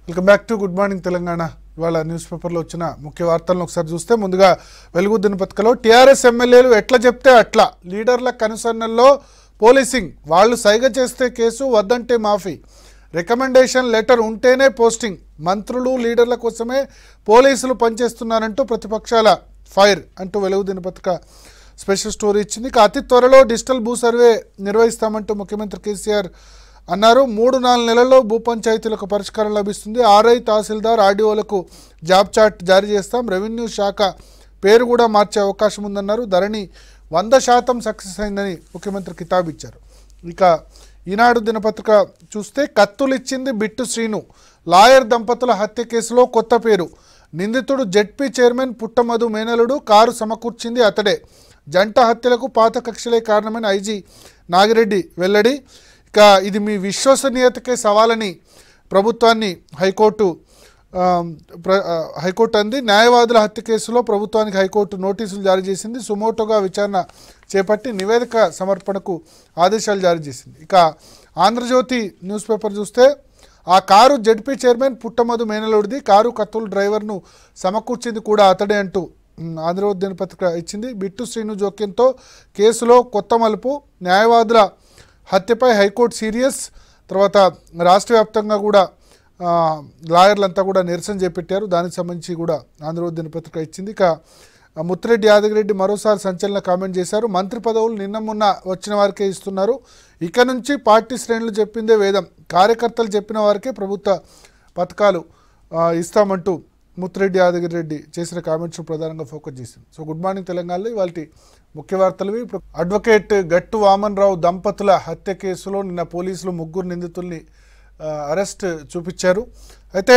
Welcome back to good morning Telangana ఇవాళ news పేపర్లో వచ్చిన ముఖ్య వార్తలను ఒకసారి చూస్తే ముందుగా వెలుగు దినపత్రికలో టీఆర్ఎస్ ఎమ్మెల్యేలు ఎట్లా చెప్తే అట్లా లీడర్ల కనుసన్నల్లో పోలీసింగ్ వాళ్ళు సైగ చేస్తే కేసు వద్దంటే మాఫీ రికమెండేషన్ లెటర్ ఉంటేనే పోస్టింగ్ మంత్రులు లీడర్ల కోసమే పోలీసులు పనిచేస్తున్నారంటూ ప్రతిపక్షాల ఫైర్ అంటూ వెలుగు దినపత్రిక స్పెషల్ స్టోరీ ఇచ్చింది ఇక అతి త్వరలో డిజిటల్ భూ సర్వే నిర్వహిస్తామంటూ ముఖ్యమంత్రి కేసీఆర్ అన్నారు మూడు నాలుగు నెలల్లో భూ పంచాయతీలకు పరిష్కారం లభిస్తుంది ఆర్ఐ తహసీల్దార్ ఆర్డీఓలకు జాబ్ చార్ట్ జారీ చేస్తాం రెవెన్యూ శాఖ పేరు కూడా మార్చే అవకాశం ఉందన్నారు ధరణి వంద శాతం సక్సెస్ అయిందని ముఖ్యమంత్రి కితాబ్ ఇచ్చారు ఇక ఈనాడు దినపత్రిక చూస్తే కత్తులిచ్చింది బిట్టు శ్రీను లాయర్ దంపతుల హత్య కేసులో కొత్త పేరు నిందితుడు జెడ్పీ చైర్మన్ పుట్టమధు మేనలుడు కారు సమకూర్చింది అతడే జంట హత్యలకు పాత కక్షలే కారణమైన ఐజీ నాగిరెడ్డి వెల్లడి ఇక ఇది మీ విశ్వసనీయతకే సవాలని ప్రభుత్వాన్ని హైకోర్టు ఆ, ప్ర- ఆ, హైకోర్టు అంది న్యాయవాదుల హత్య కేసులో ప్రభుత్వానికి హైకోర్టు నోటీసులు జారీ చేసింది సుమోటోగా విచారణ చేపట్టి నివేదిక సమర్పణకు ఆదేశాలు జారీ చేసింది ఇక ఆంధ్రజ్యోతి న్యూస్ పేపర్ చూస్తే ఆ కారు జడ్పీ చైర్మన్ పుట్టమధు మేనలోడిది కారు కత్తుల డ్రైవర్ను సమకూర్చింది కూడా అతడే అంటూ ఉమ్, ఆంధ్రజ్యోతి దినపత్రిక ఇచ్చింది బిట్టు శ్రీను జోక్యంతో కేసులో కొత్త మలుపు న్యాయవాదుల హత్యపై హైకోర్టు సీరియస్ తర్వాత రాష్ట్ర వ్యాప్తంగా కూడా ఆ, లాయర్లంతా కూడా నిరసన చేపట్టారు దానికి సంబంధించి కూడా ఆంధ్రజ్యోతి దినపత్రిక ఇచ్చింది ఇక ఆ, ముత్తిరెడ్డి యాదగిరెడ్డి మరోసారి సంచలన కామెంట్ చేశారు మంత్రి పదవులు నిన్న మొన్న వచ్చిన వారికే ఇస్తున్నారు ఇక నుంచి పార్టీ శ్రేణులు చెప్పిందే వేదం కార్యకర్తలు చెప్పిన వారికే ప్రభుత్వ పథకాలు ఆ, ఇస్తామంటూ ముత్తిరెడ్డి యాదగిరెడ్డి చేసిన కామెంట్స్ ప్రధానంగా ఫోకస్ చేసింది సో గుడ్ మార్నింగ్ తెలంగాణలో ఇవాళ ముఖ్య వార్తలు ఇవి. ఇప్పుడు అడ్వకేట్ గట్టు వామన్ రావు దంపతుల హత్య కేసులో నిన్న పోలీసులు ముగ్గురు నిందితుల్ని ఆ, అరెస్ట్ చూపించారు అయితే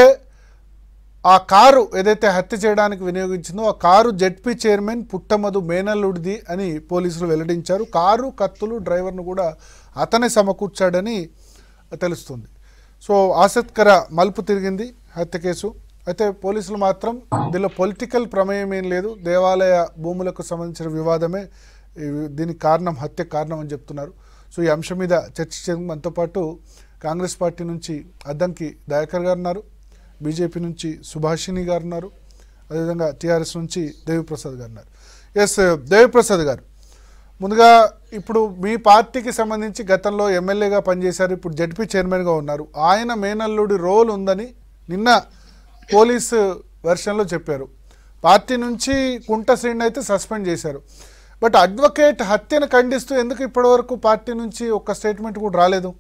ఆ కారు ఏదైతే హత్య చేయడానికి వినియోగించిందో ఆ కారు జెడ్పీ చైర్మన్ పుట్టమధు మేనల్లుడిది అని పోలీసులు వెల్లడించారు కారు కత్తులు డ్రైవర్ను కూడా అతనే సమకూర్చాడని తెలుస్తుంది సో ఆసక్తికర మలుపు తిరిగింది హత్య కేసు అయితే పోలీసులు మాత్రం దీనిలో పొలిటికల్ ప్రమేయం ఏం లేదు దేవాలయ భూములకు సంబంధించిన వివాదమే ఈ- దీనికి కారణం హత్య కారణం అని చెప్తున్నారు సో ఈ అంశం మీద చర్చించేందుకు మనతో పాటు కాంగ్రెస్ పార్టీ నుంచి అద్దంకి దయాకర్ గారు ఉన్నారు బీజేపీ నుంచి సుభాషిణి గారు ఉన్నారు అదేవిధంగా టీఆర్ఎస్ నుంచి దేవిప్రసాద్ గారు ఉన్నారు ఎస్ దేవిప్రసాద్ గారు ముందుగా ఇప్పుడు మీ పార్టీకి సంబంధించి గతంలో ఎమ్మెల్యేగా పనిచేశారు ఇప్పుడు జడ్పీ చైర్మన్గా ఉన్నారు ఆయన మేనల్లుడి రోల్ ఉందని నిన్న పోలీసు వెర్షన్లో చెప్పారు పార్టీ నుంచి కుంట శ్రీని అయితే సస్పెండ్ చేశారు బట్ అడ్వకేట్ హత్యను ఖండిస్తూ ఎందుకు ఇప్పటివరకు పార్టీ నుంచి ఒక్క స్టేట్మెంట్ కూడా రాలేదు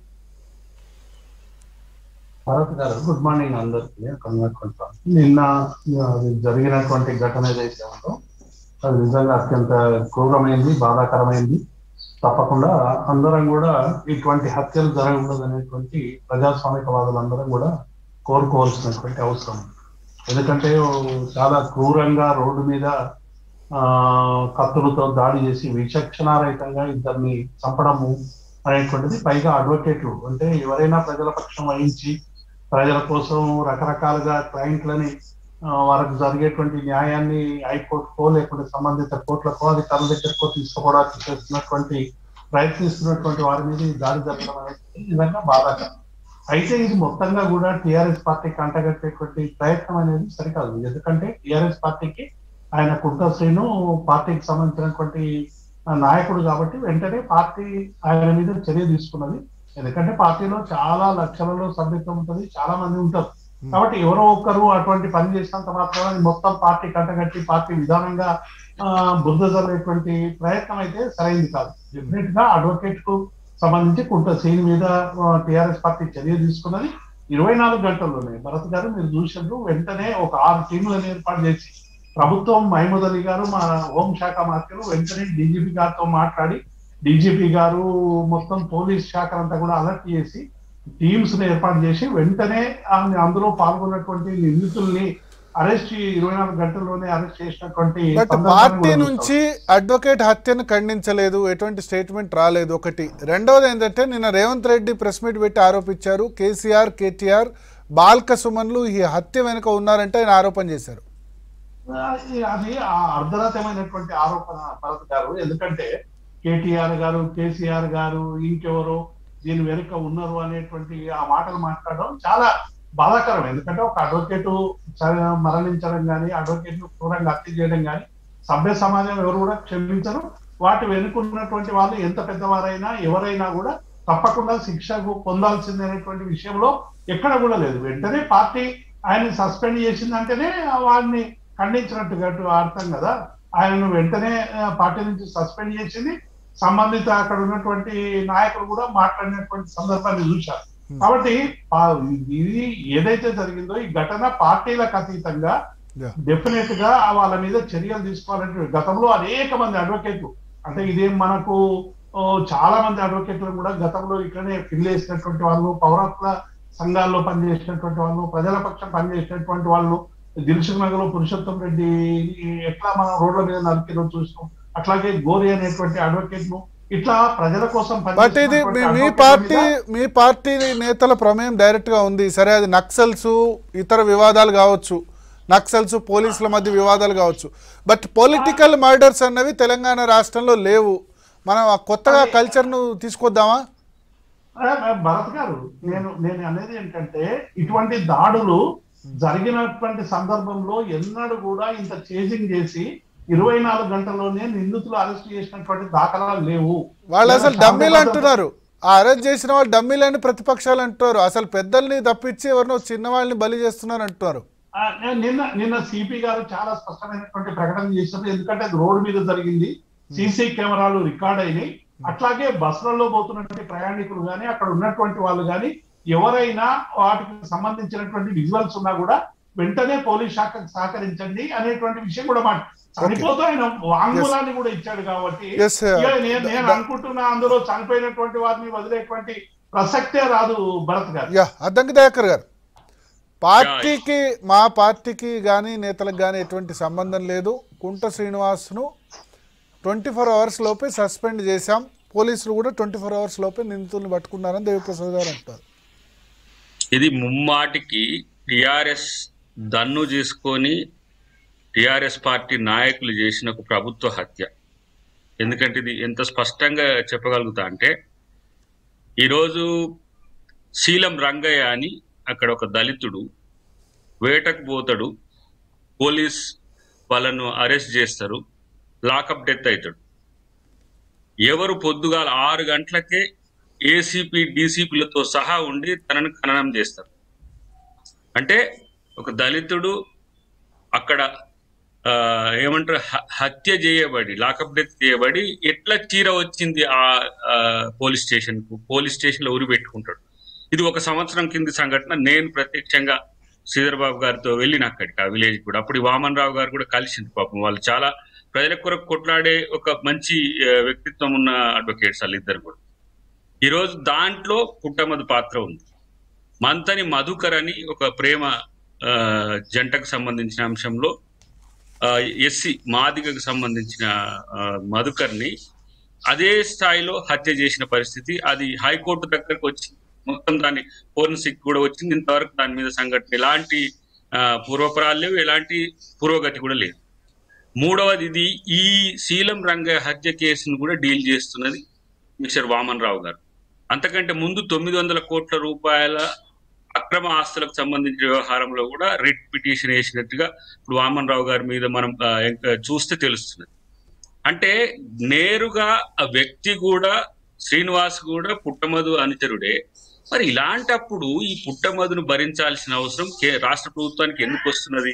భరత్ గారు గుడ్ మార్నింగ్ అందరికి కన్వర్ట్ నిన్న అది జరిగినటువంటి ఘటన ఏదైతే ఉందో అది నిజంగా అత్యంత క్రూరమైంది బాధాకరమైంది తప్పకుండా అందరం కూడా ఇటువంటి హత్యలు జరగకూడదు అనేటువంటి ప్రజాస్వామికవాదులందరం కూడా కోరుకోవాల్సినటువంటి అవసరం ఉంది. ఎందుకంటే ఓ చాలా క్రూరంగా రోడ్డు మీద ఆ కత్తులతో దాడి చేసి విచక్షణారహితంగా ఇద్దరిని చంపడము అనేటువంటిది పైగా అడ్వకేట్లు అంటే ఎవరైనా ప్రజల పక్షం వహించి ప్రజల కోసం రకరకాలుగా క్లయింట్లని ఆ, వారికి జరిగేటువంటి న్యాయాన్ని హైకోర్టుకో లేకుంటే సంబంధిత కోర్టులకో అది తన దగ్గరకో తీసుకోవడానికి చేస్తున్నటువంటి ప్రయత్నిస్తున్నటువంటి వారి మీద ఈ దాడి జరగడం అనేది నిజంగా బాధాకరం అయితే ఇది మొత్తంగా కూడా టిఆర్ఎస్ పార్టీకి అంటగట్టేటువంటి ప్రయత్నం అనేది సరికాదు ఎందుకంటే టిఆర్ఎస్ పార్టీకి ఆయన కుంట శ్రీను పార్టీకి సంబంధించినటువంటి ఆ, నాయకుడు కాబట్టి వెంటనే పార్టీ ఆయన మీద చర్య తీసుకున్నది ఎందుకంటే పార్టీలో చాలా లక్షలలో సభ్యత్వం ఉంటుంది చాలా మంది ఉంటారు కాబట్టి ఎవరో ఒక్కరు అటువంటి పని చేసినంత మాత్రం అది మొత్తం పార్టీ కట్టగట్టి పార్టీ విధానంగా ఆ, బుద్ధ జరిగేటువంటి ప్రయత్నం అయితే సరైంది కాదు డెఫినెట్ గా అడ్వకేట్ కు సంబంధించి కొంత సీన్ మీద టిఆర్ఎస్ పార్టీ చర్య తీసుకున్నది ఇరవై నాలుగు గంటల్లోనే భరత్ గారు మీరు చూసినప్పుడు వెంటనే ఒక ఆరు టీములను ఏర్పాటు చేసి ప్రభుత్వం మహమూద్ అలీ గారు మా హోంశాఖ మంత్రులు వెంటనే డీజీపీ గారితో మాట్లాడి డీజీపీ గారు మొత్తం పోలీస్ శాఖ అంతా కూడా అలర్ట్ చేసి టీమ్స్ ని ఏర్పాటు చేసి వెంటనే ఆమె అందులో పాల్గొన్నటువంటి నిందితుల్ని అరెస్ట్ ఇరవై నాలుగు గంటల్లోనే అరెస్ట్ చేసినటువంటి బట్ సందర్భాన్ని పార్టీ కూడా నుంచి అడ్వకేట్ హత్యను ఖండించలేదు ఎటువంటి స్టేట్మెంట్ రాలేదు ఒకటి రెండవది ఏంటంటే నిన్న రేవంత్ రెడ్డి ప్రెస్ మీట్ పెట్టి ఆరోపించారు కేసీఆర్ కేటీఆర్ బాల్క సుమన్లు ఈ హత్య వెనుక ఉన్నారంటే ఆయన ఆరోపణ చేశారు అది అది ఆ అర్ధరతమైనటువంటి ఆరోపణ భరత్ గారు ఎందుకంటే కేటీఆర్ గారు కేసీఆర్ గారు ఇంకెవరో దీని వెనుక ఉన్నారు అనేటువంటి ఆ మాటలు మాట్లాడడం చాలా బాధాకరం ఎందుకంటే ఒక అడ్వకేట్ మరణించడం కానీ అడ్వకేట్ ను క్రూరంగా హత్య చేయడం కానీ సభ్య సమాజం ఎవరు కూడా క్షమించరు వాటి వెనుకున్నటువంటి వాళ్ళు ఎంత పెద్దవారైనా ఎవరైనా కూడా తప్పకుండా శిక్షకు పొందాల్సిందనేటువంటి విషయంలో ఎక్కడ కూడా లేదు వెంటనే పార్టీ ఆయన్ని సస్పెండ్ చేసిందంటేనే వాడిని ఖండించినట్టుగా అర్థం కదా ఆయనను వెంటనే ఆ, పార్టీ నుంచి సస్పెండ్ చేసింది సంబంధిత అక్కడ ఉన్నటువంటి నాయకులు కూడా మాట్లాడినటువంటి సందర్భాన్ని చూశారు కాబట్టి పా- ఇది ఏదైతే జరిగిందో ఈ ఘటన పార్టీలకు అతీతంగా Yeah. డెఫినెట్ గా వాళ్ళ మీద చర్యలు తీసుకోవాలంటే గతంలో అనేక మంది అడ్వకేట్లు అంటే ఇదేం మనకు ఓ, చాలా మంది అడ్వకేట్లు కూడా గతంలో ఇక్కడనే ఫిల్ చేసినటువంటి వాళ్ళు పౌరత్వ సంఘాల్లో పనిచేసినటువంటి వాళ్ళు ప్రజల పక్షం పనిచేసినటువంటి వాళ్ళు దిల్సుఖ్ నగర్ లో పురుషోత్తం రెడ్డి ఎట్లా మనం రోడ్ల మీద నరికిలో చూసినాం అట్లాగే గోరి అనేటువంటి అడ్వకేట్ ను ఇట్లా ప్రజల కోసం బట్ ఇది మీ- మీ పనిచేసినటువంటి పార్టీ advocate ల మీద- మీ పార్టీ నేతల ప్రమేయం డైరెక్ట్ గా ఉంది సరే అది నక్సల్స్ ఇతర వివాదాలు కావచ్చు నక్సల్స్ పోలీసుల మధ్య వివాదాలు కావచ్చు బట్ పొలిటికల్ మర్డర్స్ అన్నవి తెలంగాణ రాష్ట్రంలో లేవు మనం ఆ కొత్తగా కల్చర్ను తీసుకొద్దామా ఆ, ఆ, భరత్ గారు నేను నేను అనేది ఏంటంటే ఇటువంటి దాడులు జరిగినటువంటి సందర్భంలో ఎన్నడూ కూడా ఇంత చేజింగ్ చేసి ఇరవై నాలుగు గంటల్లోనే నిందితులు అరెస్ట్ చేసినటువంటి దాఖలాలు లేవు వాళ్ళు అసలు లేదా డమ్మీలు శాంతిభద్రత- అంటున్నారు ఆ అరెస్ట్ చేసిన వాళ్ళు డమ్మీలు అని ప్రతిపక్షాలు అంటున్నారు అసలు పెద్దల్ని తప్పించి ఎవరినో చిన్న వాళ్ళని బలి చేస్తున్నారు అంటున్నారు ఆ, నేను నిన్న నిన్న సిపి గారు చాలా స్పష్టమైనటువంటి ప్రకటన చేశారు ఎందుకంటే అది రోడ్డు మీద జరిగింది సీసీ కెమెరాలు రికార్డ్ అయినాయి అట్లాగే బస్సులలో పోతున్నటువంటి ప్రయాణికులు కానీ అక్కడ ఉన్నటువంటి వాళ్ళు కానీ ఎవరైనా వాటికి సంబంధించినటువంటి విజువల్స్ ఉన్నా కూడా వెంటనే పోలీస్ శాఖకు సహకరించండి అనేటువంటి విషయం కూడా మాట చనిపోతూ ఆయన వాంగ్మూలాన్ని కూడా ఇచ్చాడు కాబట్టి Yes, sir. ఇక నేను నేను అనుకుంటున్నా అందులో చనిపోయినటువంటి వారిని వదిలేటువంటి ప్రసక్తే రాదు భరత్ గారు యా అద్దంకి దయాకర్ గారు పార్టీకి మా పార్టీకి కానీ నేతలకు కానీ ఎటువంటి సంబంధం లేదు కుంట శ్రీనివాస్ను ట్వంటీ ఫోర్ అవర్స్ లోపే సస్పెండ్ చేశాం పోలీసులు కూడా ట్వంటీ ఫోర్ అవర్స్ లోపే నిందితుల్ని పట్టుకున్నారని దేవిప్రసాద్ గారు అంటారు ఇది ముమ్మాటికి టిఆర్ఎస్ దన్ను చేసుకొని టిఆర్ఎస్ పార్టీ నాయకులు చేసిన ఒక ప్రభుత్వ హత్య ఎందుకంటే ఇది ఎంత స్పష్టంగా చెప్పగలుగుతా అంటే ఈరోజు శీలం రంగయ్య అని అక్కడ ఒక దళితుడు వేటకు పోతాడు పోలీస్ వాళ్ళను అరెస్ట్ చేస్తారు లాకప్ డెత్ అవుతాడు ఎవరు పొద్దుగాల ఆరు గంటలకే ఏసీపీ డీసీపీలతో సహా ఉండి తనను ఖననం చేస్తారు అంటే ఒక దళితుడు అక్కడ ఆ, ఏమంటారు హ- హత్య చేయబడి లాకప్ డెత్ చేయబడి ఎట్లా చీర వచ్చింది ఆ ఆ, పోలీస్ స్టేషన్ కు పోలీస్ స్టేషన్ లో ఉరి పెట్టుకుంటాడు ఇది ఒక సంవత్సరం కింది సంఘటన నేను ప్రత్యక్షంగా శ్రీధర్ బాబు గారితో వెళ్ళిన అక్కడికి ఆ విలేజ్ కూడా అప్పుడు ఈ వామన్ రావు గారు కూడా కలిసింది పాపం వాళ్ళు చాలా ప్రజల కొరకు కొట్లాడే ఒక మంచి ఆ, వ్యక్తిత్వం ఉన్న అడ్వకేట్స్ వాళ్ళిద్దరు కూడా ఈరోజు దాంట్లో పుట్టమది పాత్ర ఉంది మంతని మధుకర్ అని ఒక ప్రేమ ఆ, జంటకు సంబంధించిన అంశంలో ఎస్సి మాదిగకు సంబంధించిన ఆ, మధుకర్ని అదే స్థాయిలో హత్య చేసిన పరిస్థితి అది హైకోర్టు దగ్గరకు వచ్చి మొత్తం దాన్ని ఫోరెన్సిక్ కూడా వచ్చింది ఇంతవరకు దాని మీద సంఘటన ఎలాంటి ఆ, పూర్వపరాలు లేవు ఎలాంటి పురోగతి కూడా లేదు మూడవది ఇది ఈ శీలం రంగ హత్య కేసును కూడా డీల్ చేస్తున్నది మిస్టర్ వామన్ రావు గారు అంతకంటే ముందు తొమ్మిది వందల కోట్ల రూపాయల అక్రమ ఆస్తులకు సంబంధించిన వ్యవహారంలో కూడా రిట్ పిటిషన్ వేసినట్టుగా ఇప్పుడు వామన్ రావు గారి మీద మనం ఆ, ఎంక- చూస్తే తెలుస్తున్నది అంటే నేరుగా ఆ వ్యక్తి కూడా శ్రీనివాస్ కూడా పుట్టమధు అనుచరుడే మరి ఇలాంటప్పుడు ఈ పుట్టమధును భరించాల్సిన అవసరం కే- రాష్ట్ర ప్రభుత్వానికి ఎందుకు వస్తున్నది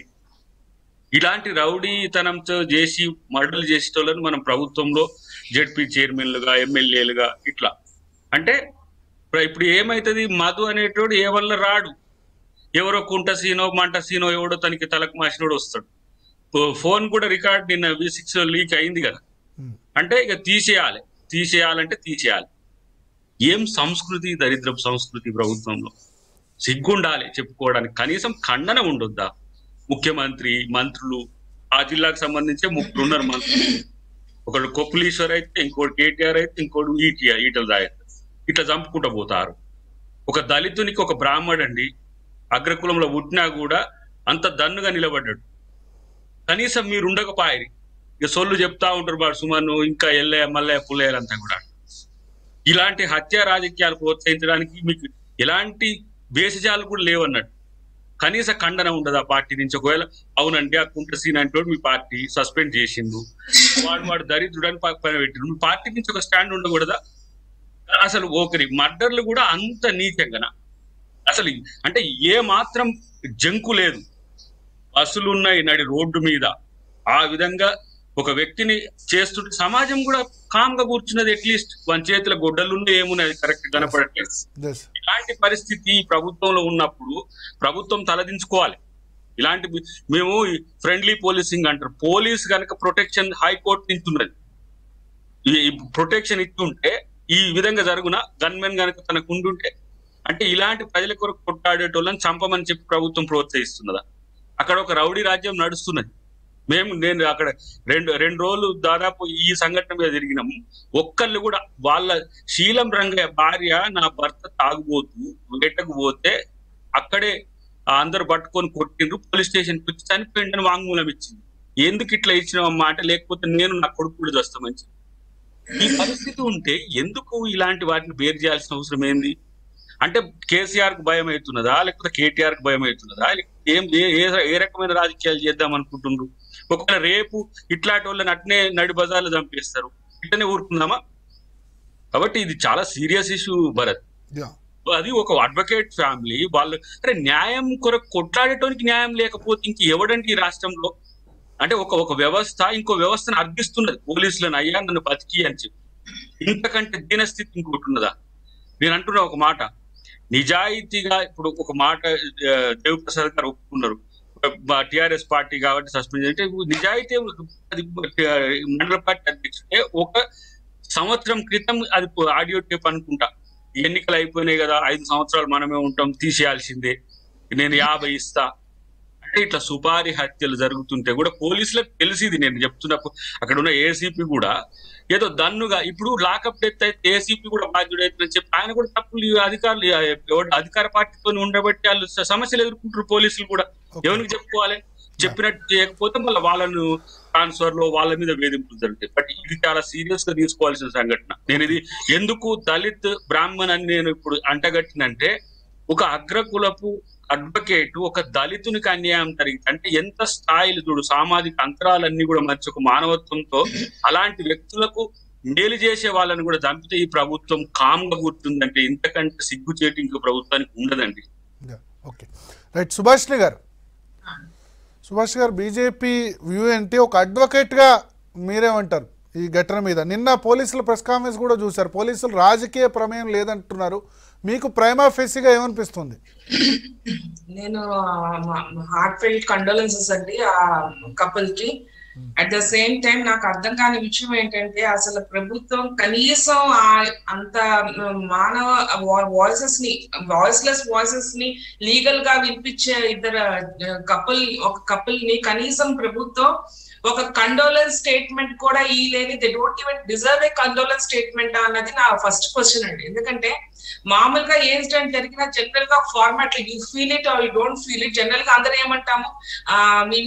ఇలాంటి రౌడీతనంతో చేసి మర్డర్లు చేసేటోళ్ళని మనం ప్రభుత్వంలో జెడ్పీ చైర్మన్లుగా ఎమ్మెల్యేలుగా ఇట్లా అంటే ఇప్పుడు ఇప్పుడు ఏమైతుంది మధు అనేటోడు ఏ వల్ల రాడు ఎవరో కుంట సీనో మంట సీనో ఎవడో తనకి తలకు మాసినోడు వస్తాడు ఫో- ఫోన్ కూడా రికార్డ్ నిన్న వి సిక్స్ లీక్ అయింది కదా అంటే ఇక తీసేయాలి తీసేయాలంటే తీసేయాలి ఏం సంస్కృతి దరిద్రపు సంస్కృతి ప్రభుత్వంలో సిగ్గుండాలి చెప్పుకోవడానికి కనీసం ఖండన ఉండొద్దా ముఖ్యమంత్రి మంత్రులు ఆ జిల్లాకు సంబంధించే ముగ్గురు ఉన్నారు మంత్రులు ఒకడు కొప్పులీశ్వర్ అయితే ఇంకోటి కేటీఆర్ అయితే ఇంకోటి ఈటీఆర్ ఈటల దాయర్ ఇట్లా చంపుకుంటూ పోతారు ఒక దళితునికి ఒక బ్రాహ్మడు అండి అగ్రకులంలో పుట్టినా కూడా అంత దన్నుగా నిలబడ్డాడు కనీసం మీరు ఉండకపోయారు ఇక సొల్లు చెప్తా ఉంటారు బాడు సుమన్ ఇంకా ఎల్లే మల్లె పుల్లేరంతా కూడా ఇలాంటి హత్య రాజకీయాలు ప్రోత్సహించడానికి మీకు ఎలాంటి బేసిజాలు కూడా లేవన్నట్టు కనీస ఖండన ఉండదు ఆ పార్టీ నుంచి ఒకవేళ అవునండి ఆ కుంట సీన్ అంటే మీ పార్టీ సస్పెండ్ చేసిండు వాడు వాడు దరిద్రుడని పక్కన పెట్టిండు మీ పార్టీ నుంచి ఒక స్టాండ్ ఉండకూడదా అసలు ఒకరి మర్డర్లు కూడా అంత నీచంగా అసలు అంటే ఏ మాత్రం జంకు లేదు బస్సులు ఉన్నాయి నడి రోడ్డు మీద ఆ విధంగా ఒక వ్యక్తిని చేస్తుంటే సమాజం కూడా కామ్ గా కూర్చున్నది అట్లీస్ట్ మన చేతిలో గొడ్డలు ఉన్నాయి ఏమున్నాయి కరెక్ట్ కనపడట్లేదు Yes. ఇలాంటి పరిస్థితి ఈ ప్రభుత్వంలో ఉన్నప్పుడు ప్రభుత్వం తలదించుకోవాలి ఇలాంటి మేము ఫ్రెండ్లీ పోలీసింగ్ అంటారు పోలీస్ కనుక ప్రొటెక్షన్ హైకోర్టు నుంచి ఉన్నది ఈ ప్రొటెక్షన్ ఇస్తుంటే ఈ విధంగా జరుగున గన్మెన్ కనుక తనకు ఉండుంటే అంటే ఇలాంటి ప్రజల కొరకు కొట్టాడేటోళ్ళని చంపమని చెప్పి ప్రభుత్వం ప్రోత్సహిస్తున్నదా అక్కడ ఒక రౌడీ రాజ్యం నడుస్తున్నది మేము నేను అక్కడ రెండు రెండు రోజులు దాదాపు ఈ సంఘటన మీద తిరిగినాము ఒక్కళ్ళు కూడా వాళ్ళ శీలం రంగయ్య భార్య నా భర్త తాగుబోతూ వేటకు పోతే అక్కడే ఆ అందరు పట్టుకొని కొట్టిండ్రు పోలీస్ స్టేషన్ వచ్చి చనిపోయిందని వాంగ్మూలం ఇచ్చింది ఎందుకు ఇట్లా ఇచ్చినావమ్మా అంటే లేకపోతే నేను నా కొడుకు కూడా చేస్తామని చెప్పి. ఈ పరిస్థితి ఉంటే ఎందుకు ఇలాంటి వాటిని బేర్ చేయాల్సిన అవసరం ఏంది అంటే కేసీఆర్ కు భయం అవుతున్నదా లేకపోతే కేటీఆర్ కు భయం అవుతున్నదా లేకపోతే ఏం ఏ- ఏ- ఏ రకమైన రాజకీయాలు చేద్దాం అనుకుంటుండ్రు ఒకవేళ రేపు ఇట్లాంటి వాళ్ళని అట్నే నడి బజార్లు చంపేస్తారు ఇట్లనే ఊరుకుందామా కాబట్టి ఇది చాలా సీరియస్ ఇష్యూ భరత్ Yeah. అది ఒక అడ్వకేట్ ఫ్యామిలీ వాళ్ళు అరే న్యాయం కొరకు కొట్లాడటానికి న్యాయం లేకపోతే ఇంక ఎవడంటే ఈ రాష్ట్రంలో అంటే ఒక ఒక వ్యవస్థ ఇంకో వ్యవస్థను అర్థిస్తున్నది పోలీసులను అయ్యా నన్ను బతికి అని చెప్పి ఇంతకంటే దీనస్థితి ఇంకోటి ఉన్నదా నేను అంటున్నా ఒక మాట నిజాయితీగా ఇప్పుడు ఒక మాట ఆ, దేవప్రసాద్ గారు ఒప్పుకున్నారు టిఆర్ఎస్ పార్టీ కాబట్టి సస్పెండ్ అంటే నిజాయితీ అది ఆ, మండల పార్టీ అధ్యక్షుడే ఒక సంవత్సరం క్రితం అది ఆడియో టేప్ అనుకుంటా ఎన్నికలు అయిపోయినాయి కదా ఐదు సంవత్సరాలు మనమే ఉంటాం తీసేయాల్సిందే నేను యాభై ఇస్తా అంటే ఇట్లా సుపారి హత్యలు జరుగుతుంటే కూడా పోలీసులకు తెలిసింది నేను చెప్తున్నప్పుడు అక్కడ ఉన్న ఏసీపీ కూడా ఏదో దన్నుగా ఇప్పుడు లాకప్ డెత్ అయితే ఏసీపీ కూడా బాధ్యుడైతుందని చెప్పి ఆయన కూడా తప్పులు ఈ అధికారులు ఎవరు అధికార పార్టీతో ఉండబట్టి వాళ్ళు స- సమస్యలు ఎదుర్కొంటారు పోలీసులు కూడా Okay. ఎవరికి చెప్పుకోవాలి చెప్పినట్టు చేయకపోతే మళ్ళీ వాళ్ళను ట్రాన్స్ఫర్ లో వాళ్ళ మీద వేధింపులు జరుగుతాయి బట్ ఇది చాలా సీరియస్ గా తీసుకోవాల్సిన సంఘటన నేను ఇది ఎందుకు దళిత్ బ్రాహ్మణ్ అని నేను ఇప్పుడు అంటగట్టినంటే ఒక అగ్రకులపు అడ్వకేట్ ఒక దళితునికి అన్యాయం జరిగింది అంటే ఎంత స్థాయిలు చూడు సామాజిక అంతరాలన్నీ కూడా మంచి ఒక మానవత్వంతో అలాంటి వ్యక్తులకు మేలు చేసే వాళ్ళని కూడా చంపితే ఈ ప్రభుత్వం కామ్ గా కూర్చుందంటే ఇంతకంటే సిగ్గుచేటు ఇంకో ప్రభుత్వానికి ఉండదండి Yeah. ఓకే రైట్ సుభాష్ని గారు సుభాష్ గారు బీజేపీ వ్యూ ఏంటి ఒక అడ్వకేట్గా మీరేమంటారు ఈ ఘటన మీద నిన్న పోలీసుల ప్రెస్ కాన్ఫరెన్స్ కూడా చూశారు పోలీసులు రాజకీయ ప్రమేయం లేదంటున్నారు మీకు ప్రైమా ఫేసిగా ఏమనిపిస్తుంది నేను హార్ట్ ఫెయిల్ కండోలెన్సెస్ అండి ఆ కపుల్ కి అట్ ద సేమ్ టైం నాకు అర్థం కాని విషయం ఏంటంటే అసలు ప్రభుత్వం కనీసం ఆ అంత మానవ వాయిసెస్ ని వాయిస్లెస్ వాయిసెస్ ని లీగల్ గా వినిపించే ఇద్దరు కపుల్ ఒక కపుల్ ని కనీసం ప్రభుత్వం ఒక కండోలెన్స్ స్టేట్మెంట్ కూడా ఈ లేని they don't even deserve a condolence statement అన్నది నా ఫస్ట్ క్వశ్చన్ అండి ఎందుకంటే మామూలుగా ఏ ఇన్సిడెంట్ జరిగినా జనరల్ గా format you feel it are you don't feel it general గా అందరూ ఏమంటాము ఆ మీ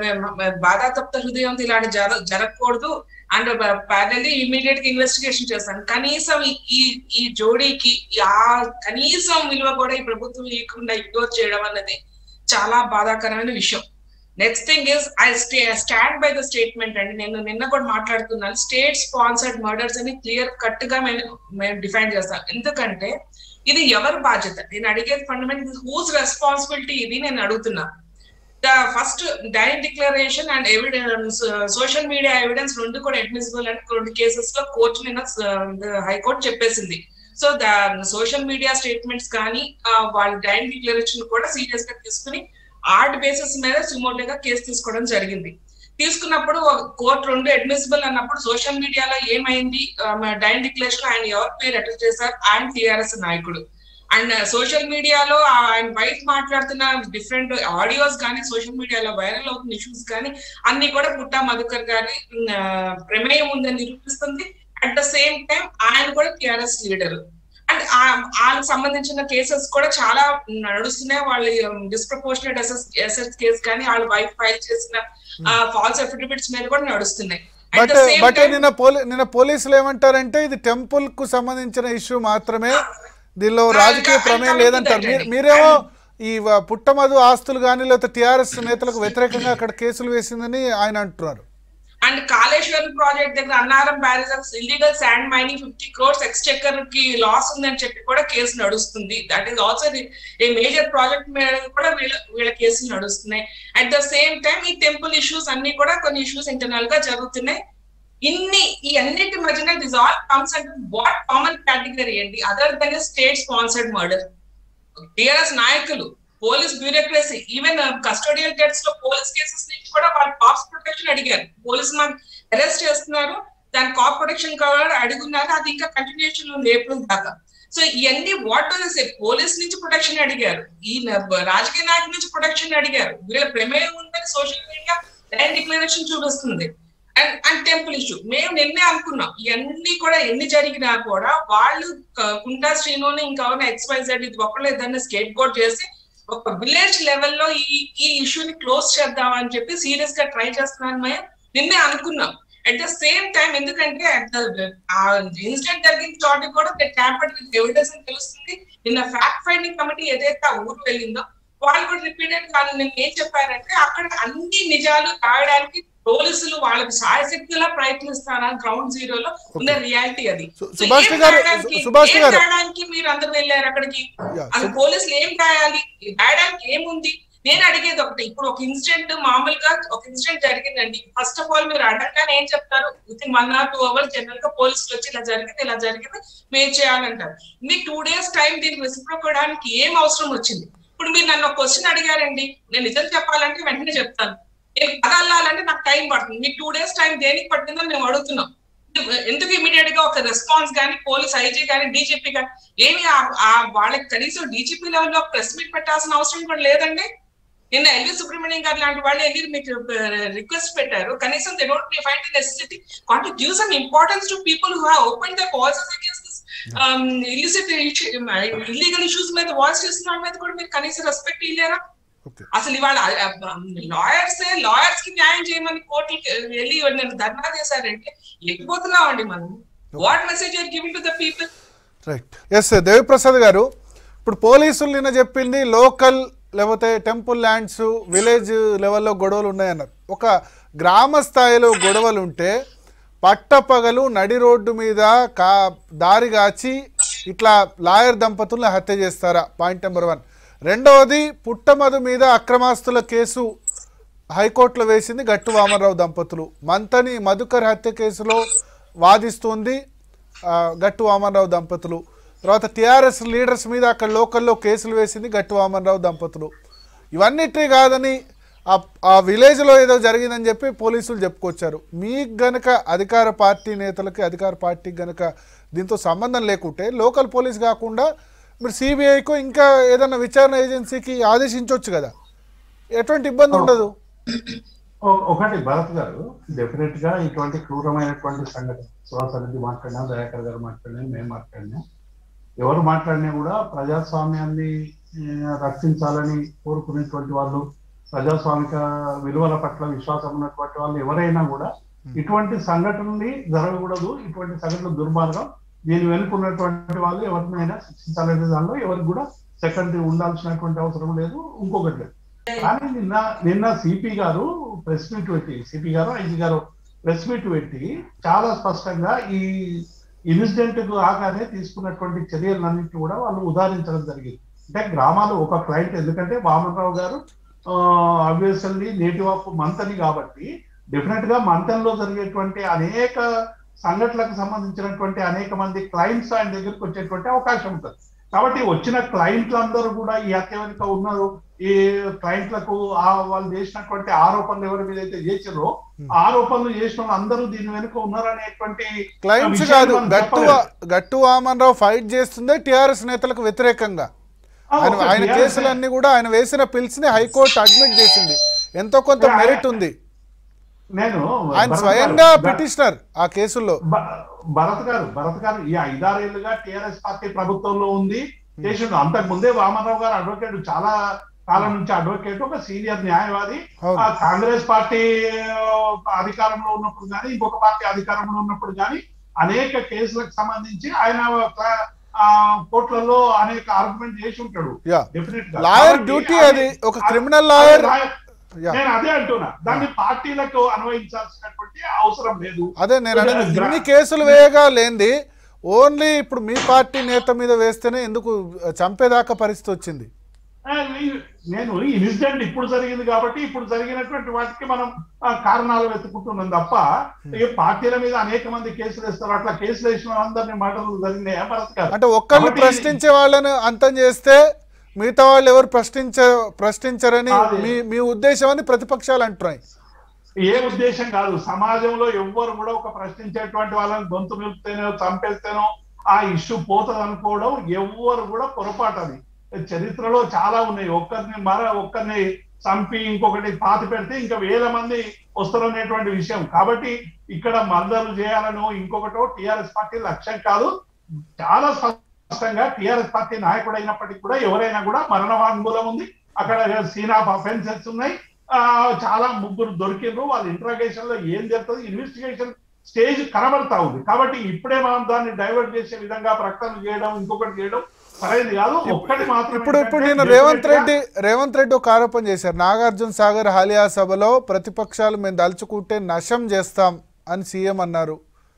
బాధాతప్త హృదయం ఇలాంటి జర జరగకూడదు అండ్ ప్యారలీ ఇమీడియట్ గా ఇన్వెస్టిగేషన్ చేస్తాను కనీసం ఈ- ఈ ఈ జోడీకి ఆ కనీసం విలువ కూడా ఈ ప్రభుత్వం ఇవ్వకుండా ఇగ్నోర్ చేయడం అన్నది చాలా బాధాకరమైన విషయం next thing is I stay stand by the statement అండి నేను నిన్న కూడా మాట్లాడుతున్నాను స్టేట్ స్పాన్సర్డ్ మర్డర్స్ అని క్లియర్ కట్ గా మేము మేము డిఫైన్ చేస్తాం ఎందుకంటే ఇది ఎవరి బాధ్యత నేను అడిగేది ఫండమెంటల్ హూస్ రెస్పాన్సిబిలిటీ ఇది నేను అడుగుతున్నా the first dying declaration and evidence social media evidence రెండు కూడా అడ్మిసిబుల్ అని రెండు కేసెస్ లో కోర్టు నిన్న హైకోర్టు చెప్పేసింది so the social media statements కానీ ఆ, వాళ్ళ డైన్ డిక్లరేషన్ కూడా సీరియస్ గా తీసుకుని ఆర్ట్ బేసిస్ మీద సుమోటోగా కేసు తీసుకోవడం జరిగింది తీసుకున్నప్పుడు కోర్టు రెండు అడ్మిసిబుల్ అన్నప్పుడు సోషల్ మీడియాలో ఏమైంది డైన్ డిక్లరేషన్ ఆయన ఎవరి పేరు అటెస్ట్ చేశారు ఆయన టిఆర్ఎస్ నాయకుడు అండ్ సోషల్ మీడియాలో ఆయన వైఫ్ మాట్లాడుతున్న డిఫరెంట్ ఆడియోస్ కానీ సోషల్ మీడియాలో వైరల్ అవుతున్న ఇష్యూస్ కానీ అన్ని కూడా పుట్టా మధుకర్ గారి ఉమ్, ఆ, ప్రమేయం ఉందని నిరూపిస్తుంది అట్ ద సేమ్ టైం ఆయన కూడా టిఆర్ఎస్ లీడర్ అండ్ వాళ్ళకి సంబంధించిన కేసెస్ కూడా చాలా నడుస్తున్నాయి వాళ్ళు డిస్ప్రపోర్షనేట్ అసెస్ అసెస్ కేసు కానీ వాళ్ళ వైఫ్ ఫైల్ చేసిన ఫాల్స్ అఫిడవిట్స్ మీద కూడా నడుస్తున్నాయి At but the same but time- నిన్న పోలీ నిన్న పోలీసులు ఏమంటారంటే ఇది టెంపుల్ కు సంబంధించిన ఇష్యూ మాత్రమే దీనిలో Ah, రాజకీయ ఇంకా ప్రమేయం I'm coming to లేదంటారు that మీరు- అండి. మీరేమో ఈ వ- పుట్టమధు ఆస్తులు కానీ లేకపోతే టీఆర్ఎస్ నేతలకు వ్యతిరేకంగా అక్కడ కేసులు వేసిందని ఆయన అంటున్నారు అండ్ కాళేశ్వరం ప్రాజెక్ట్ దగ్గర Annaram barrages illegal sand mining fifty crores exchequer కి లాస్ ఉందని చెప్పి కూడా కేసు నడుస్తుంది that is also a major project మీద కూడా వీళ్ళ వీళ్ళ కేసులు నడుస్తున్నాయి అట్ ద సేమ్ టైం ఈ టెంపుల్ ఇష్యూస్ అన్ని కూడా కొన్ని ఇష్యూస్ ఇంటర్నల్ గా జరుగుతున్నాయి ఇన్ని ఈ అన్నిటి మధ్యన this all comes and what common category అండి other than state sponsored murder TRS నాయకులు police bureaucracy even custodial deaths లో పోలీస్ కేసెస్ నుంచి కూడా వాళ్ళు కాప్స్ ప్రొటెక్షన్ అడిగారు పోలీసు మాకు అరెస్ట్ చేస్తున్నారు దాని కాప్ ప్రొటెక్షన్ కావాలి అడుగున్నారు అది ఇంకా కంటిన్యూషన్ ఉంది ఏప్రిల్ దాకా సో ఇవన్నీ వాట్ సే పోలీస్ నుంచి ప్రొటెక్షన్ అడిగారు ఈ న- రాజకీయ నాయకుల నుంచి ప్రొటెక్షన్ అడిగారు వీళ్ళ ప్రమేయం ఉందని సోషల్ మీడియా ల్యాండ్ డిక్లరేషన్ చూపిస్తుంది అండ్ అండ్ టెంపుల్ ఇష్యూ మేము నిన్నే అనుకున్నాం ఇవన్నీ కూడా ఎన్ని జరిగినా కూడా వాళ్ళు క- కుంటా శ్రీనుని ఇంకా ఎక్స్ వై జెడ్ ఇది ఒకళ్ళు ఏదైనా స్కేట్ బోర్డ్ చేసి ఒక విలేజ్ లెవెల్లో ఈ ఈ ఇష్యూని క్లోజ్ చేద్దామని చెప్పి సీరియస్ గా ట్రై చేస్తున్నాను మేము నిన్నే అనుకున్నాం అట్ ద సేమ్ టైం ఎందుకంటే at the- ఆ ఇన్సిడెంట్ జరిగిన చోట కూడా ట్యాంపర్డ్ విత్ ఎవిడెన్స్ అని తెలుస్తుంది నిన్న ఫ్యాక్ట్ ఫైండింగ్ కమిటీ ఏదైతే ఆ ఊరు వెళ్ళిందో వాళ్ళు కూడా రిపీటెడ్ వాళ్ళు నిన్న ఏం చెప్పారంటే అక్కడ అన్ని నిజాలు రాయడానికి పోలీసులు వాళ్ళకి సాయశక్తిలా ప్రయత్నిస్తారా గ్రౌండ్ జీరోలో ఉన్న రియాలిటీ అది సు- So సుభాష్ ఏం గారు, రాయడానికి- సుభాష్ ఏం గారు. రాయడానికి మీరు అందరు వెళ్ళారు అక్కడికి Yeah, అసలు సు- పోలీసులు ఏం రాయాలి రాయడానికి ఏముంది నేను అడిగేది ఒకటి ఇప్పుడు ఒక ఇన్సిడెంట్ మామూలుగా ఒక ఇన్సిడెంట్ జరిగిందండి ఫస్ట్ ఆఫ్ ఆల్ మీరు అడగగానే ఏం చెప్తారు within one or two hours general గా పోలీసులు వచ్చి ఇలా జరిగింది ఇలా జరిగింది మేము చేయాలంటారు మీకు టూ డేస్ టైం దీనికి రెసిప్రోకోవడానికి ఏం అవసరం వచ్చింది ఇప్పుడు మీరు నన్ను ఒక క్వశ్చన్ అడిగారండి నేను నిజం చెప్పాలంటే వెంటనే చెప్తాను నేను కథ అల్లాలంటే నాకు టైం పడుతుంది మీకు టూ డేస్ టైం దేనికి పట్టిందో మేము అడుగుతున్నాం ఎందుకు ఇమీడియట్ గా ఒక రెస్పాన్స్ కానీ పోలీస్ ఐజీ కానీ డీజీపీ కానీ ఏమి ఆ- ఆ వాళ్ళకి కనీసం డీజీపీ లెవెల్లో ప్రెస్ మీట్ పెట్టాల్సిన అవసరం కూడా లేదండి నిన్న ఎల్వి సుబ్రహ్మణ్యం గారు లాంటి వాళ్ళు వెళ్ళి మీకు రిక్వెస్ట్ పెట్టారు కనీసం they don't find the necessity can't give some importance to people who have open the voices against this illicit illegal issues మీద వాయిస్ చేస్తున్న వాళ్ళ మీద కూడా మీరు కనీసం రెస్పెక్ట్ ఇల్లేరా ఓకే అసలు ఇవాళ లాయర్స్ లాయర్స్ కి న్యాయం చేయమని కోర్టుకి వెళ్ళి నేను ధర్నా చేశారంటే ఎక్కిపోతున్నాం అండి మనం what message are giving to the people right yes Deviprasad garu ఇప్పుడు పోలీసులు నిన్న చెప్పింది లోకల్ లేకపోతే టెంపుల్ ల్యాండ్స్ విలేజ్ లెవెల్లో గొడవలు ఉన్నాయన్నారు ఒక గ్రామ స్థాయిలో గొడవలు ఉంటే పట్టపగలు నడి రోడ్డు మీద కా దారి కాచి ఇట్లా లాయర్ దంపతుల్ని హత్య చేస్తారా పాయింట్ నెంబర్ వన్ రెండవది పుట్టమధు మీద అక్రమాస్తుల కేసు హైకోర్టులో వేసింది గట్టు వామనరావు దంపతులు మంతని మధుకర్ హత్య కేసులో వాదిస్తుంది ఆ, గట్టు వామనరావు దంపతులు తర్వాత టీఆర్ఎస్ లీడర్స్ మీద అక్కడ లోకల్లో కేసులు వేసింది గట్టు వామనరావు దంపతులు ఇవన్నిటి కాదని ఆ- ఆ విలేజ్లో ఏదో జరిగిందని చెప్పి పోలీసులు చెప్పుకొచ్చారు మీకు గనక అధికార పార్టీ నేతలకి అధికార పార్టీకి గనక దీంతో సంబంధం లేకుంటే లోకల్ పోలీస్ కాకుండా మీరు సిబిఐకో ఇంకా ఏదైనా విచారణ ఏజెన్సీకి ఆదేశించవచ్చు కదా ఎటువంటి ఇబ్బంది ఉండదు ఒ- ఒకటి భరత్ గారు డెఫినెట్ గా ఇటువంటి క్రూరమైనటువంటి సంఘటన సుహాస్ రెడ్డి మాట్లాడినా దయాకర్ గారు మాట్లాడినా మేము మాట్లాడినా ఎవరు మాట్లాడినా కూడా ప్రజాస్వామ్యాన్ని ఆ, రక్షించాలని కోరుకునేటువంటి వాళ్ళు ప్రజాస్వామిక విలువల పట్ల విశ్వాసం ఉన్నటువంటి వాళ్ళు ఎవరైనా కూడా ఇటువంటి సంఘటనని జరగకూడదు ఇటువంటి సంఘటన దుర్మార్గం దీని వెనుకున్నటువంటి వాళ్ళు ఎవరినైనా శిక్షించాలనే దానిలో ఎవరికి కూడా సెకండ్ ఉండాల్సినటువంటి అవసరం లేదు ఇంకొకటి లేదు కానీ నిన్న నిన్న సిపి గారు ప్రెస్ మీట్ పెట్టి CP garu IG garu press meet పెట్టి చాలా స్పష్టంగా ఈ ఇన్సిడెంట్ రాగానే తీసుకున్నటువంటి చర్యలన్నింటినీ కూడా వాళ్ళు ఉదాహరించడం జరిగింది అంటే గ్రామాలు ఒక క్లయింట్ ఎందుకంటే వామనరావు గారు అబ్వియస్లీ నేటివ్ ఆఫ్ మంతని కాబట్టి డెఫినెట్ గా మంతన్లో జరిగేటువంటి అనేక సంఘటనలకు సంబంధించినటువంటి అనేక మంది క్లయింట్స్ ఆయన దగ్గరికి వచ్చేటువంటి అవకాశం ఉంటుంది కాబట్టి వచ్చిన క్లయింట్లందరూ కూడా ఈ హత్య వెనుక ఉన్నారు ఈ క్లయింట్లకు ఆ వాళ్ళు చేసినటువంటి ఆరోపణలు ఎవరి మీద అయితే చేసారో ఆరోపణలు చేసిన వాళ్ళు అందరూ దీని వెనుక ఉన్నారనేటువంటి క్లయింట్స్ విషయాన్ని కాదు మనం గట్టు చెప్పలేదు. గట్టు వామన్రావు ఫైట్ చేస్తుందే టీఆర్ఎస్ నేతలకు వ్యతిరేకంగా ఆ, ఆయన ఒక ఆయన TRS కేసులన్నీ కూడా ఆయన వేసిన పిల్స్ ని హైకోర్టు అడ్మిట్ చేసింది ఎంతో కొంత Yeah, మెరిట్ ఉంది నేను ఆయన భరత్ స్వయంగా గారు, పిటిషనర్ ఆ కేసుల్లో భ- భరత్ గారు భరత్ గారు ఈ ఐదారేళ్లుగా టిఆర్ఎస్ పార్టీ ప్రభుత్వంలో ఉంది చేసిండు అంతకు ముందే వామనరావు గారు అడ్వకేట్ చాలా కాలం నుంచి అడ్వకేట్ ఒక సీనియర్ న్యాయవాది అవును. ఆ కాంగ్రెస్ పార్టీ ఆ, అధికారంలో ఉన్నప్పుడు కానీ ఇంకొక పార్టీ అధికారంలో ఉన్నప్పుడు కానీ అనేక కేసులకు సంబంధించి ఆయన ఒక, కోర్టులలో అనేక ఆర్గ్యుమెంట్ చేసి ఉంటాడు యా డెఫినెట్ గా లాయర్ కాబట్టి డ్యూటీ అది- అది ఒక అది- క్రిమినల్ అది లాయర్ లాయర్- యా నేను అదే అంటున్నా దాన్ని పార్టీలకు అన్వయించాల్సినటువంటి అవసరం లేదు అదే నేను అనేది గ్రా- ఇన్ని కేసులు వేయగా లేనిది ఓన్లీ ఇప్పుడు మీ పార్టీ నేత మీద వేస్తేనే ఎందుకు చంపేదాకా పరిస్థితి వచ్చింది ఆ, ఈ- నేను ఈ ఇన్సిడెంట్ ఇప్పుడు జరిగింది కాబట్టి ఇప్పుడు జరిగినటువంటి వాటికి మనం ఆ, కారణాలు వెతుకుంటున్నాం తప్ప ఇక పార్టీల మీద అనేక మంది కేసులు వేస్తారు అట్లా కేసులు వేసిన వాళ్ళందరినీ మాటలు జరిగినాయా భరత్ గారు అంటే ఒక్కళ్ళు కాబట్టి- ప్రశ్నించే వాళ్ళని అంతం చేస్తే మిగతా వాళ్ళు ఎవరు ప్రశ్నించ ప్రశ్నించరని అదే. మీ మీ ఉద్దేశం అని ప్రతిపక్షాలు అంటున్నాయి ఏ ఉద్దేశం కాదు సమాజంలో ఎవ్వరు కూడా ఒక ప్రశ్నించేటువంటి వాళ్ళని గొంతు నిలిపితేనో చంపేస్తేనో ఆ ఇష్యూ పోతుంది అనుకోవడం ఎవ్వరు కూడా పొరపాటు అది చరిత్రలో చాలా ఉన్నాయి ఒక్కరిని మర ఒక్కరిని చంపి ఇంకొకటి పాతి పెడితే ఇంకా వేల మంది వస్తారనేటువంటి విషయం కాబట్టి ఇక్కడ మర్దలు చేయాలనో ఇంకొకటో టిఆర్ఎస్ పార్టీ లక్ష్యం కాదు చాలా స్పష్టంగా టిఆర్ఎస్ పార్టీ నాయకుడు అయినప్పటికీ కూడా ఎవరైనా కూడా మరణ వాంగ్మూలం ఉంది అక్కడ సీనాప్ అఫెన్సెస్ ఉన్నాయి ఆ, చాలా ముగ్గురు దొరికిండ్రు వాళ్ళ ఇంట్రాగేషన్ లో ఏం జరుగుతుంది ఇన్వెస్టిగేషన్ స్టేజ్ కనబడతా ఉంది కాబట్టి ఇప్పుడే మనం దాన్ని డైవర్ట్ చేసే విధంగా ప్రకటనలు చేయడం ఇంకొకటి చేయడం సరైనది కాదు ఒక్కటి మాత్రం ఇప్పుడు ఇప్పుడు ఏంటంటే నేను రేవంత్ definitely గా- రెడ్డి రేవంత్ రెడ్డి ఒక ఆరోపణ చేశారు నాగార్జున సాగర్ హాలియా సభలో ప్రతిపక్షాలు మేము దలుచుకుంటే నశం చేస్తాం అని సీఎం అన్నారు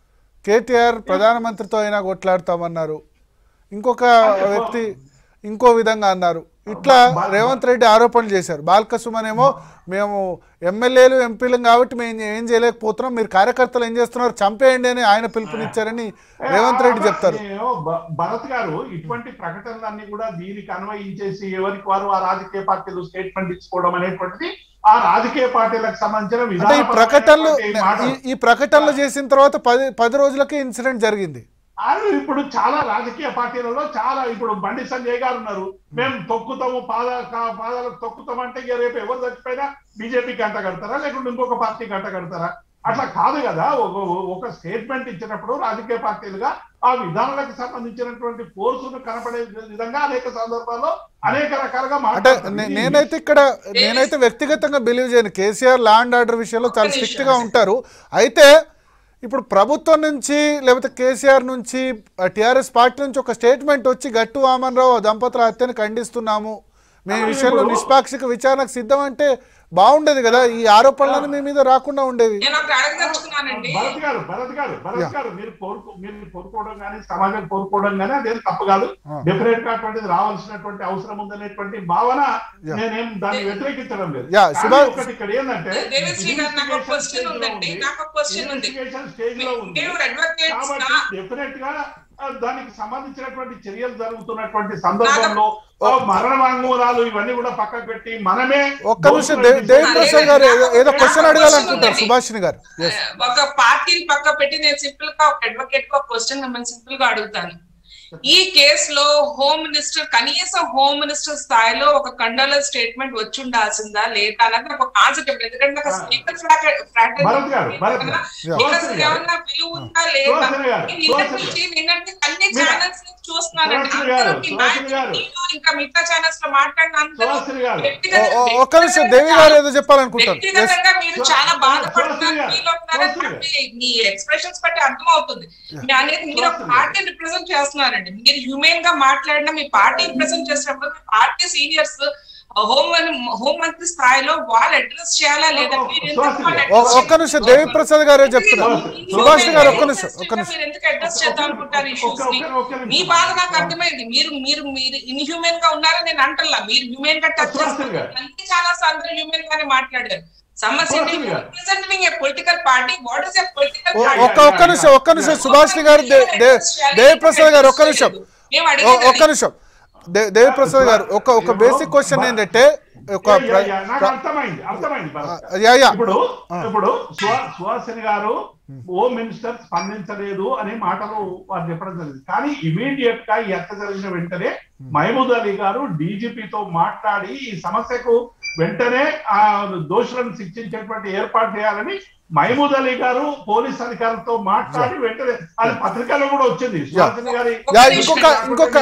కేటీఆర్ ప్రధానమంత్రితో అయినా కొట్లాడతామన్నారు ఇంకొక వ్యక్తి ఇంకో విధంగా అన్నారు ఇట్లా రేవంత్ రెడ్డి ఆరోపణలు చేశారు బాల్క సుమన్ ఏమో మేము ఎమ్మెల్యేలు ఎంపీలు కాబట్టి మేము ఏం చేయలేకపోతున్నాం మీరు కార్యకర్తలు ఏం చేస్తున్నారు చంపేయండి అని ఆయన పిలుపునిచ్చారని రేవంత్ రెడ్డి చెప్తారు నేను భ- భరత్ గారు ఇటువంటి ప్రకటనలన్నీ కూడా దీనికి అన్వయించేసి ఎవరికి వారు ఆ రాజకీయ పార్టీలు స్టేట్మెంట్ ఇచ్చుకోవడం అనేటువంటిది ఆ రాజకీయ పార్టీలకు సంబంధించిన అంటే ఈ ప్రకటనలు విధానపరమైనటువంటి మాటలు. ఈ- ఈ ప్రకటనలు చేసిన తర్వాత పది పది రోజులకి ఇన్సిడెంట్ జరిగింది అది ఇప్పుడు చాలా రాజకీయ పార్టీలలో చాలా ఇప్పుడు బండి సంజయ్ గారు ఉన్నారు మేము తొక్కుతాము పాద కా- పాదాలకు తొక్కుతాం అంటే ఇక రేపు ఎవరు చచ్చిపోయినా బీజేపీకి అంట కడతారా లేకుంటే ఇంకొక పార్టీకి అంట కడతారా అట్లా కాదు కదా ఒక ఒక స్టేట్మెంట్ ఇచ్చినప్పుడు రాజకీయ పార్టీలుగా ఆ విధానాలకు సంబంధించినటువంటి ఫోర్సును కనపడే విధంగా అనేక సందర్భాల్లో అనేక రకాలుగా అంటే మాట్లాడతారు. నే- ఇది- నేనైతే ఇక్కడ నేనైతే వ్యక్తిగతంగా బిలీవ్ చేయను కేసీఆర్ లా అండ్ ఆర్డర్ విషయంలో చాలా ఒక్క నిమిషం స్ట్రిక్ట్ గా ఉంటారు అయితే ఇప్పుడు ప్రభుత్వం నుంచి లేకపోతే కేసీఆర్ నుంచి టిఆర్ఎస్ పార్టీ నుంచి ఒక స్టేట్మెంట్ వచ్చి గట్టు వామన్ రావు దంపతుల హత్యను ఖండిస్తున్నాము మేము ఈ విషయంలో నిష్పాక్షిక విచారణకు సిద్ధం అంటే బాగుండేది కదా ఈ ఆరోపణలను మీ మీద రాకుండా ఉండేవి నేను ఒకటి అడగదలుచుకున్నానండి భరత్ గారు భరత్ గారు భరత్ గారు మీరు కోరుకో మీరు కోరుకోవడం కానీ సమాజం కోరుకోవడం కానీ అదేం తప్పు కాదు ఆ. డెఫినెట్ గా అటువంటిది రావాల్సినటువంటి అవసరం ఉందనేటువంటి భావన Yeah. నేనేం దాన్ని వ్యతిరేకించడం లేదు Yeah, కానీ సుభాష్- ఒకటి ఇక్కడ ఏంటంటే దేవేశ్రీ గారు నాకు ఒక investigation క్వశ్చన్ stage లో ఉందండి ఉంది. నాకు ఒక క్వశ్చన్ ఉంది Investigation stage లో ఉంది మేము అడ్వకేట్స్ కాబట్టి డెఫినెట్ గా ఆ, దానికి సంబంధించినటువంటి చర్యలు జరుగుతున్నటువంటి సందర్భంలో ఆ, మరణ వాంగ్మూలాలు ఇవన్నీ కూడా పక్కకు పెట్టి మనమే ఒక్క నిమిషం దే- దేవి ప్రసాద్ గారు ఏదో- ఏదో క్వశ్చన్ అడగాలనుకుంటారు సుభాషిణి గారు Yes. ఒక పార్టీని పక్క పెట్టి నేను సింపుల్ గా ఒక అడ్వకేట్ గా క్వశ్చన్ మిమ్మల్ని సింపుల్ గా అడుగుతాను ఈ కేసులో హోమ్ మినిస్టర్ కనీసం హోమ్ మినిస్టర్ స్థాయిలో ఒక కండోలర్ స్టేట్మెంట్ వచ్చి ఉండాల్సిందా లేదా అన్నది ఒక కాన్సెప్ట్ ఎందుకంటే నాకు స్పీకర్ భరత్ గారు, భరత్ గారు. ఏమన్నా విలువ ఉందా లేదా సుహాసిని గారు, నేను నిన్నటి సుహాసిని నుంచి నిన్నటి అన్ని మీరు- ఛానల్స్ చూస్తున్నానండి సుహాసిని గారు, అందరూ మీ సుహాసిని గారు. నాయకులు, ఇంకా మిగతా ఛానల్స్ లో మాట్లాడిన అందరూ సుహాసిని గారు. వ్యక్తిగత- ఓ- ఓ- ఒక్క నిమిషం దేవి గారు ఏదో చెప్పాలనుకుంటారు Yes. వ్యక్తిగతంగా మీరు సో- చాలా సో- బాధపడుతున్నారు సోదరి గారు, ఫీల్ అవుతున్నారని సోదరి నాకు మీ- మీ ఎక్స్ప్రెషన్స్ బట్టి అర్థమవుతుంది మీ అనేది మీరు ఒక సోదరి పార్టీ రిప్రజెంట్ చేస్తున్నారండి మీరు హ్యూమెన్ గా మాట్లాడిన మీ పార్టీ రిప్రజెంట్ చేసినప్పుడు మీ పార్టీ సీనియర్స్ హోం హోం మంత్రి స్థాయిలో వాళ్ళు అడ్రస్ చేయాలా లేదా మీరు ఎందుకు సోదరి వాళ్ళు గారు. ఓ- address ఒక్క నిమిషం దేవి ప్రసాద్ గారే చెప్తున్నారు సోదరి- సుభాష్ గారు ఒక్క నిమిషం ఒక్క నిమిషం మీరు ఎందుకు అడ్రస్ చేద్దాం అనుకుంటారు ఒక్క- ఇష్యూస్ ని ఒక్క- ఒక్క నిమిషం. మీ బాధ నాకు అర్థమైంది మీరు మీరు మీరు ఇన్హ్యూమన్ గా ఉన్నారని నేను అంటల్లా మీరు హ్యూమన్ గా టచ్ సుహాసిని చేస్తారు గారు. అన్ని చాలా అందరూ హ్యూమన్ గానే మాట్లాడారు సమస్య Suhasini garu. Representing a political party what is a political ఓ- పార్టీ ఒక్క ఒక్క నిమిషం ఒక్క నిమిషం సుభాష్ని గారు దే- దే- దేవి ప్రసాద్ గారు ఒక్క నిమిషం ఓ- ఒక్క నిమిషం దే- దేవి ప్రసాద్ గారు ఒక ఒక బేసిక్ క్వశ్చన్ ఏంటంటే ఒక యా, ప్ర- యా, నాకు ప్ర- అర్థమైంది అర్థమైంది భరత్ గారు. Yeah, yeah. ఇప్పుడు ఇప్పుడు సుహా- సుహాసిని గారు హోమ్ మినిస్టర్ స్పందించలేదు అనే మాటలు వారు చెప్పడం జరిగింది కానీ ఇమీడియట్ గా ఈ హత్య జరిగిన వెంటనే మహమూద్ అలీ గారు డీజీపీతో మాట్లాడి ఈ సమస్యకు వెంటనే ఆ దోషులను శిక్షించేటువంటి ఏర్పాటు చేయాలని మహమూద్ అలీ గారు పోలీస్ అధికారులతో మాట్లాడి వెంటనే అది పత్రికలో కూడా వచ్చింది సుహాసిని గారి యా, ఇంకొక ఇంకొక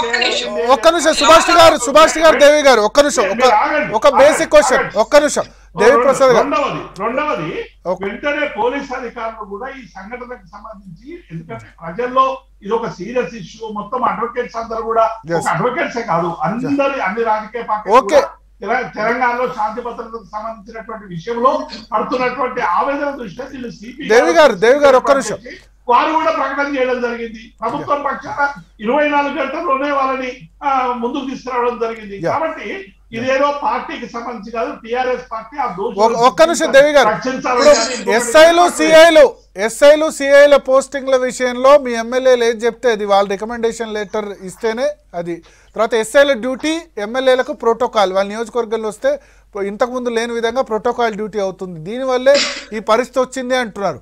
ఒక్క నిమిషం సుభాష్ గారు సుభాష్ గారు దేవి గారు ఒక్క నిమిషం ఒక ఒక బేసిక్ క్వశ్చన్ ఒక్క నిమిషం దేవి ప్రసాద్ గారు రెండవది రెండవది ఓకే. వెంటనే పోలీస్ అధికారులు కూడా ఈ సంఘటనకు సంబంధించి ఎందుకంటే ప్రజల్లో ఇది ఒక సీరియస్ ఇష్యూ మొత్తం అడ్వకేట్స్ అందరూ కూడా Yes. ఒక అడ్వకేట్సే కాదు అందరి అన్ని రాజకీయ పార్టీలు Okay. కూడా తెల- తెలంగాణలో శాంతి భద్రతకు సంబంధించినటువంటి విషయంలో పడుతున్నటువంటి ఆవేదన దృష్ట్యా వీళ్ళు సిపి దేవి గారు, దేవి గారు, ఒక్క నిమిషం. వారు కూడా ప్రకటన చేయడం జరిగింది ప్రభుత్వం పక్షాన ఇరవై నాలుగు గంటల్లోనే వాళ్ళని ఆ, ముందుకు తీసుకురావడం జరిగింది Yeah. కాబట్టి ఇదేదో పార్టీకి సంబంధించి కాదు టిఆర్ఎస్ పార్టీ ఆ దోషులను ఒక- ఒక్క నిమిషం దేవి గారు రక్షించాలని ఇప్పుడు కానీ ఇంకొకటి ఎస్ఐలు కాదు. సిఐలు ఎస్ఐలు సిఐల పోస్టింగ్ల విషయంలో మీ ఎమ్మెల్యేలు ఏది చెప్తే అది వాళ్ళ రికమెండేషన్ లెటర్ ఇస్తేనే అది తర్వాత ఎస్ఐల డ్యూటీ ఎమ్మెల్యేలకు ప్రోటోకాల్ వాళ్ళ నియోజకవర్గంలో వస్తే ఇంతకుముందు లేని విధంగా ప్రోటోకాల్ డ్యూటీ అవుతుంది దీనివల్లే ఈ పరిస్థితి వచ్చింది అంటున్నారు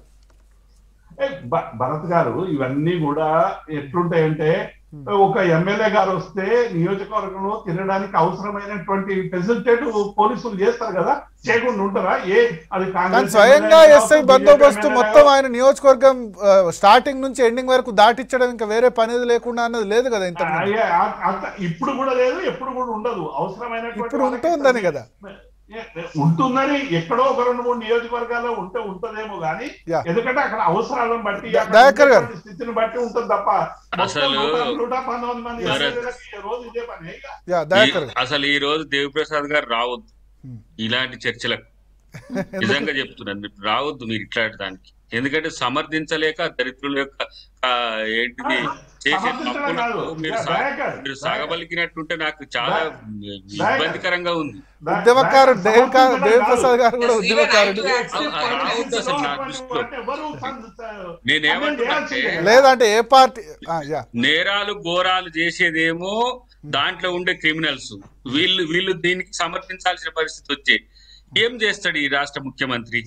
ఏ, భ- భరత్ గారు ఇవన్నీ కూడా ఎట్లుంటాయంటే ఒక ఎమ్మెల్యే గారు వస్తే నియోజకవర్గంలో తినడానికి అవసరమైనటువంటి ఫెసిలిటేటివ్ పోలీసులు చేస్తారు కదా చేయకుండా ఉంటారా ఏ అది కానీ కాంగ్రెస్ స్వయంగా ఎమ్మెల్యే ఎస్ఐ కావచ్చు, బందోబస్తు BJP మొత్తం ఆయన నియోజకవర్గం ఆ, స్టార్టింగ్ నుంచి ఎండింగ్ వరకు దాటిచ్చడం ఇంకా వేరే పని లేకుండా అన్నది లేదు కదా ఇంత అయ్యే, ఆ- అంత ఇప్పుడు కూడా లేదు ఎప్పుడు కూడా ఉండదు అవసరమైనటువంటి ఇప్పుడు వాళ్ళకి ఉంటుందని కదా. ఏ- ఏ- ఉంటుందని ఎక్కడో ఒక రెండు మూడు నియోజకవర్గాల్లో ఉంటే ఉంటదేమో గానీ యా. ఎందుకంటే అక్కడ అవసరాలను బట్టి ద- అక్కడ దయాకర్ గారు. ఉన్నటువంటి స్థితిని బట్టి ఉంటుంది తప్ప మొత్తం అసలు నూట- నూట పంతొమ్మిది మంది భరత్. ఎమ్మెల్యేలకి ఈ రోజు ఇదే పని ఇక. యా ఈ- దయాకర్ అసలు ఈ రోజు దేవిప్రసాద్ గారు రావద్దు Hmm. ఇలాంటి చర్చలకు నిజంగా చెప్తున్నాను మీరు రావద్దు మీరు ఇట్లాంటి దానికి ఎందుకంటే సమర్థించలేక దరిద్రుల యొక్క ఆ, ఏంటిది చేసే సమర్థించడం తప్పులకు కాదు. మీరు యా, సా- దయాకర్, మీరు దయాకర్. సాగబలికినట్టుంటే నాకు చాలా దయాకర్. ఇబ్బందికరంగా ఉంది దా- ఉద్యమకారుడు దానికి దేవి కా- సమర్థించడం దేవి కాదు. ప్రసాద్ గారు కూడా Yes, even ఉద్యమకారుడు I too ఆ- ఆ రావద్దు అసలు నా దృష్టిలో. అంటే ఎవరు సంద- నేనేమంటున్నానంటే లేదంటే ఏ పార్టీ ఆ, యా నేరాలు ఘోరాలు చేసేదేమో దాంట్లో ఉండే క్రిమినల్స్ వీళ్ళు వీళ్ళు దీనికి సమర్థించాల్సిన పరిస్థితి వచ్చే ఏం చేస్తాడు ఈ రాష్ట్ర ముఖ్యమంత్రి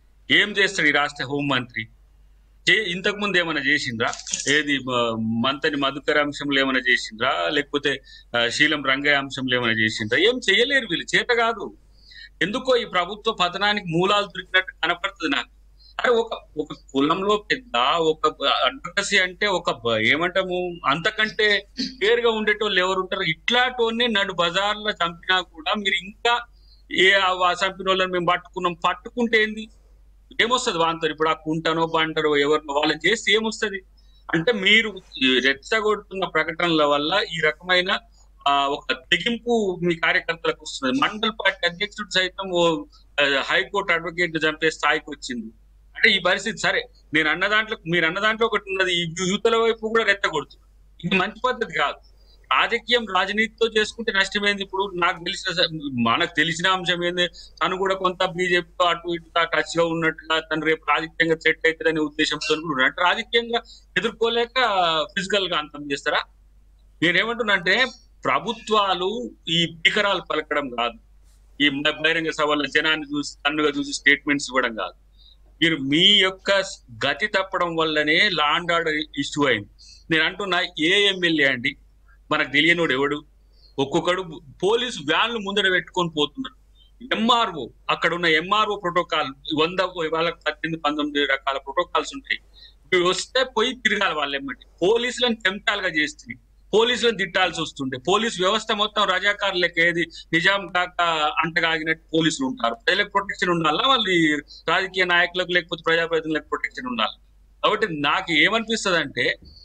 ఏం చేస్తాడు ఈ రాష్ట్ర హోంమంత్రి చే- ఇంతకు ముందు ఏమైనా చేసిండ్రా ఏది మ- మంతని మధుకర అంశంలో ఏమైనా చేసిండ్రా లేకపోతే ఆ, శీలం రంగయ్య అంశంలో ఏమైనా చేసిండ్రా ఏం చేయలేరు వీళ్ళు చేత కాదు ఎందుకో ఈ ప్రభుత్వ పతనానికి మూలాలు దొరికినట్టు కనపడుతుంది నాకు అరే ఒక ఒక కులంలో పెద్ద ఒక అడ్వకసీ అంటే ఒక బ- ఏమంటాము అంతకంటే పేరుగా ఉండేటోళ్ళు ఎవరు ఉంటారు ఇట్లాంటి నడు బజార్లో చంపినా కూడా మీరు ఇంకా ఏ ఆ చంపిన వాళ్ళని మేము పట్టుకున్నాం పట్టుకుంటే ఏంది ఏమొస్తుంది వాళ్ళతో ఇప్పుడు ఆ కుంటనో బంటనో ఎవరినో వాళ్ళని చేస్తే ఏమొస్తుంది అంటే మీరు ఈ రెచ్చగొడుతున్న ప్రకటనల వల్ల ఈ రకమైన ఆ, ఒక తెగింపు మీ కార్యకర్తలకు వస్తుంది మండల్ పార్టీ అధ్యక్షుడు సైతం ఓ ఆ, హైకోర్టు అడ్వకేట్ చంపే స్థాయికి వచ్చింది అంటే ఈ పరిస్థితి సరే నేను అన్న దాంట్లో మీరు అన్న దాంట్లో ఒకటి ఉన్నది ఈ యూతల వైపు కూడా రెచ్చగొడుతుంది ఇది మంచి పద్ధతి కాదు రాజకీయం రాజనీతితో చేసుకుంటే నష్టమైంది ఇప్పుడు నాకు తెలిసిన స- మనకు తెలిసిన అంశం ఏంది తను కూడా కొంత బీజేపీతో అటు ఇటు టచ్ గా ఉన్నట్టుగా తను రేపు రాజకీయంగా సెట్ అవుతుందనే ఉద్దేశంతో కూడా ఉన్నాడు. అంటే రాజకీయంగా ఎదుర్కోలేక ఫిజికల్ గా అంతం చేస్తారా నేనేమంటున్నా అంటే ప్రభుత్వాలు ఈ పికరాలు పలకడం కాదు ఈ మ- బహిరంగ సభల్లో జనాన్ని చూసి తన్నుగా చూసి స్టేట్మెంట్స్ ఇవ్వడం కాదు మీరు మీ యొక్క గతి తప్పడం వల్లనే లాండ్ ఆర్డర్ ఇష్యూ అయింది నేను అంటున్నా ఏ ఎమ్మెల్యే అండి మనకు తెలియనోడు ఎవడు ఒక్కొక్కడు పోలీసు వ్యాన్లు ముందర పెట్టుకొని పోతున్నారు ఎంఆర్ఓ అక్కడ ఉన్న ఎంఆర్ఓ ప్రోటోకాల్ వంద వాళ్ళకి పద్దెనిమిది పంతొమ్మిది రకాల ప్రోటోకాల్స్ ఉంటాయి ఇవి వస్తే పోయి తిరగాలి వాళ్ళు ఎమ్మటి పోలీసులను టెంప్టాలుగా చేస్తుంది పోలీసులను తిట్టాల్సి వస్తుండే పోలీస్ వ్యవస్థ మొత్తం రజాకారులకు ఏది నిజాం కాక అంటగాగినట్టు పోలీసులు ఉంటారు ప్రజలకు ప్రొటెక్షన్ ఉండాలా వాళ్ళు ఈ రాజకీయ నాయకులకు లేకపోతే ప్రజాప్రతినిధులకు ప్రొటెక్షన్ ఉండాలి కాబట్టి నాకు ఏమనిపిస్తుంది అంటే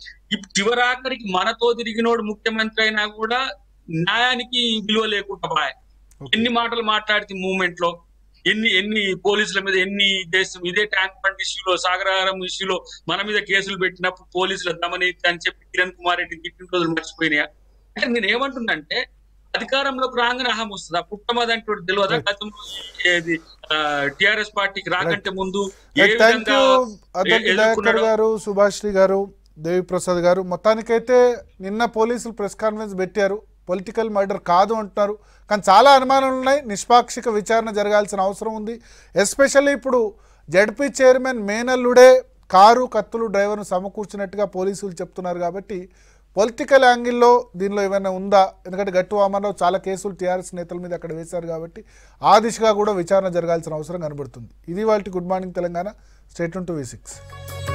చివరాఖరికి మనతో తిరిగినోడు ముఖ్యమంత్రి అయినా కూడా న్యాయానికి విలువ లేకుండా బాయ్ ఎన్ని మాటలు మాట్లాడితే మూమెంట్ లో ఎన్ని ఎన్ని పోలీసుల మీద ఎన్ని దేశం ఇదే ట్యాంక్ బండ్ ఇష్యూలో సాగరారం ఇష్యూలో మన మీద కేసులు పెట్టినప్పుడు పోలీసుల దమనీతి అని చెప్పి కిరణ్ కుమార్ రెడ్డి తిట్టిన రోజులు మర్చిపోయినాయా అంటే నేను ఏమంటున్నా అంటే అధికారంలోకి రాగానే అహం వస్తుంది ఆ పుట్టమదంటే తెలియదా గతంలో ఏది టిఆర్ఎస్ పార్టీకి రాకంటే ముందు ఏ థ్యాంక్ విధంగా యూ అద్దంకి ఎ- దయాకర్ ఎదుర్కొన్నాడో గారు సుభాష్ని గారు దేవి ప్రసాద్ గారు మొత్తానికైతే నిన్న పోలీసులు ప్రెస్ కాన్ఫరెన్స్ పెట్టారు పొలిటికల్ మర్డర్ కాదు అంటున్నారు కానీ చాలా అనుమానాలు ఉన్నాయి నిష్పాక్షిక విచారణ జరగాల్సిన అవసరం ఉంది ఎస్పెషల్లీ ఇప్పుడు జడ్పీ చైర్మన్ మేనల్లుడే కారు కత్తులు డ్రైవర్ను సమకూర్చినట్టుగా పోలీసులు చెప్తున్నారు కాబట్టి పొలిటికల్ యాంగిల్లో దీనిలో ఏమైనా ఉందా ఎందుకంటే గట్టు వామనరావు చాలా కేసులు టీఆర్ఎస్ నేతల మీద అక్కడ వేశారు కాబట్టి ఆ దిశగా కూడా విచారణ జరగాల్సిన అవసరం కనబడుతుంది ఇది వాళ్ళ good morning Telangana state to V six